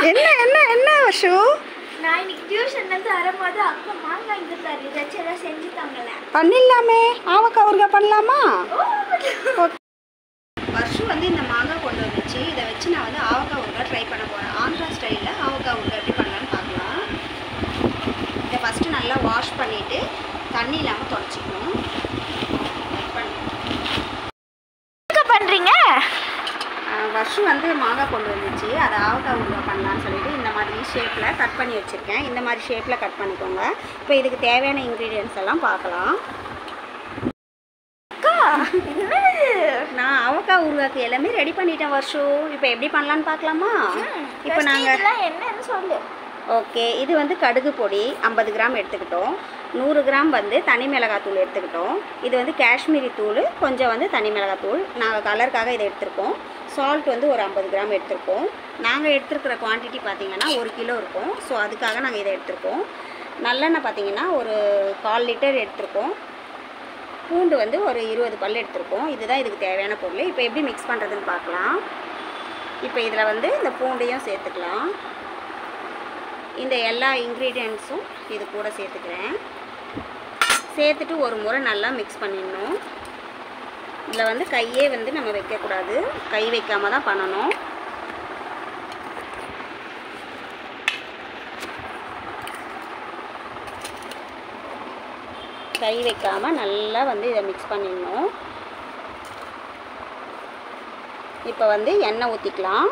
என்ன என்ன என்ன வர்ஷு நான் இன்னைக்கு டியூஷன்ல இருந்து வரும்போது அக்கா மாங்காய் இந்த தரு ஏதாச்சும் ஏதாவது செஞ்சு தாங்கல பண்ணிடலாமே ஆவக்காய் ஊறுகாய் பண்ணலாமா வர்ஷு வந்து இந்த மாங்காய் கொண்டு வந்துச்சு இதை வச்சு நான் வந்து ஆவக்காய் ஊறுகாய் ட்ரை பண்ண போகிறேன் ஆந்திரா ஸ்டைலில் ஆவக்காய் ஊறுகாய் எப்படி பண்ணலான்னு பார்க்கலாம் இதை ஃபஸ்ட்டு நல்லா வாஷ் பண்ணிவிட்டு தண்ணி இல்லாமல் தொடச்சிக்கணும் என்ன பண்றீங்க வர்ஷு வந்து மாங்காய் கொண்டு வந்துச்சு அதை ஆவக்காய் ஊறுகாய் பண்ணலான்னு சொல்லிட்டு இந்த மாதிரி ஷேப்பில் கட் பண்ணி வச்சுருக்கேன் இந்த மாதிரி ஷேப்பில் கட் பண்ணிக்கோங்க இப்போ இதுக்கு தேவையான இன்க்ரீடியன்ஸ் எல்லாம் பார்க்கலாம் அக்கா என்னது நான் அவக்காய் ஊறுகாய்க்கு எல்லாமே ரெடி பண்ணிட்டேன் வருஷம் இப்போ எப்படி பண்ணலான்னு பார்க்கலாமா இப்போ நாங்கள் இதெல்லாம் என்னன்னு சொல்லு ஓகே இது வந்து கடுகு பொடி ஐம்பது கிராம் எடுத்துக்கிட்டோம் நூறு கிராம் வந்து தனி மிளகாய் தூள் எடுத்துக்கிட்டோம் இது வந்து காஷ்மீரி தூள் கொஞ்சம் வந்து தனி மிளகாய் தூள் நாங்கள் கலருக்காக இதை எடுத்திருக்கோம் சால்ட் வந்து ஒரு ஐம்பது கிராம் எடுத்திருக்கோம் நாங்கள் எடுத்துருக்கிற குவான்டிட்டி பார்த்தீங்கன்னா ஒரு கிலோ இருக்கும் ஸோ அதுக்காக நாங்கள் இதை எடுத்திருக்கோம் நல்லெண்ணெய் பார்த்தீங்கன்னா ஒரு கால் லிட்டர் எடுத்திருக்கோம் பூண்டு வந்து ஒரு இருபது பல் எடுத்திருக்கோம் இதுதான் இதுக்கு தேவையான பொருள் இப்போ எப்படி மிக்ஸ் பண்ணுறதுன்னு பார்க்கலாம் இப்போ இதில் வந்து இந்த பூண்டையும் சேர்த்துக்கலாம் இந்த எல்லா இன்க்ரீடியன்ஸும் இது கூட சேர்த்துக்கிறேன் சேர்த்துட்டு ஒரு முறை நல்லா மிக்ஸ் பண்ணிடணும் இதில் வந்து கையே வந்து நம்ம வைக்கக்கூடாது கை வைக்காம தான் பண்ணணும் கை வைக்காம நல்லா வந்து இதை மிக்ஸ் பண்ணிடணும் இப்போ வந்து எண்ணெய் ஊற்றிக்கலாம்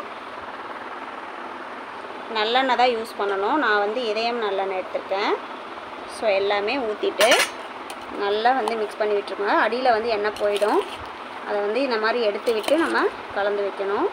நல்லெண்ணெய் தான் யூஸ் பண்ணணும் நான் வந்து இதயம் நல்லெண்ணெய் எடுத்திருக்கேன் ஸோ எல்லாமே ஊற்றிட்டு நல்லா வந்து மிக்ஸ் பண்ணி விட்டுருக்கோங்க அடியில் வந்து எண்ணெய் போயிடும் அதை வந்து இந்த மாதிரி எடுத்து விட்டு நம்ம கலந்து வைக்கணும்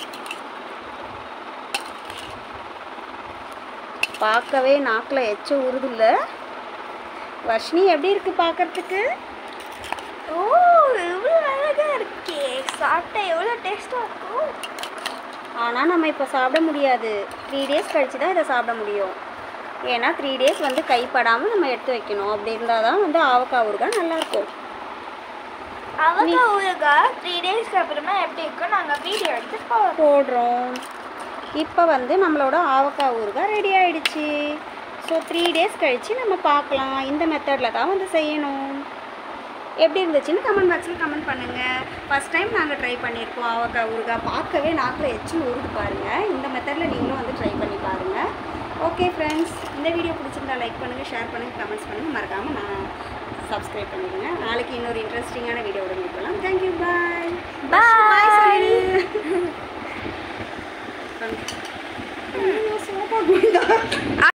பார்க்கவே நாக்கில் எச்ச உருதுல்ல வர்ஷினி எப்படி இருக்கு பார்க்கறதுக்கு ஓ இவ்வளோ அழகா இருக்கே சாப்பிட்டா எவ்வளோ டேஸ்டாக இருக்கும் ஆனால் நம்ம இப்போ சாப்பிட முடியாது த்ரீ டேஸ் கழிச்சு தான் இதை சாப்பிட முடியும் ஏன்னா த்ரீ டேஸ் வந்து கைப்படாமல் நம்ம எடுத்து வைக்கணும் அப்படி இருந்தால் தான் வந்து ஆவக்காய் ஊறுகாய் நல்லாயிருக்கும் அவங்க ஊருகா த்ரீ டேஸ்க்கு அப்புறமா எப்படி இருக்கும் நாங்கள் வீடியோ எடுத்து போகிறோம் போடுறோம் இப்போ வந்து நம்மளோட ஆவக்காய் ஊறுகாய் ரெடி ஆயிடுச்சு ஸோ த்ரீ டேஸ் கழித்து நம்ம பார்க்கலாம் இந்த மெத்தடில் தான் வந்து செய்யணும் எப்படி இருந்துச்சுன்னு கமெண்ட் பாக்ஸில் கமெண்ட் பண்ணுங்கள் ஃபஸ்ட் டைம் நாங்கள் ட்ரை பண்ணியிருக்கோம் ஆவக்காய் ஊறுகாய் பார்க்கவே நாக்கில் எச்சு ஊறுது பாருங்கள் இந்த மெத்தடில் நீங்களும் வந்து ட்ரை பண்ணி பாருங்கள் ஓகே ஃப்ரெண்ட்ஸ் இந்த வீடியோ பிடிச்சிருந்தா லைக் பண்ணுங்கள் ஷேர் பண்ணுங்கள் கமெண்ட்ஸ் பண்ணுங்கள் மறக்காமல் நான் சப்ஸ்கிரைப் பண்ணிடுங்க நாளைக்கு இன்னொரு இன்ட்ரெஸ்டிங்கான வீடியோவோட மீட் பண்ணலாம் தேங்க்யூ பாய் பாய் சூப்பர்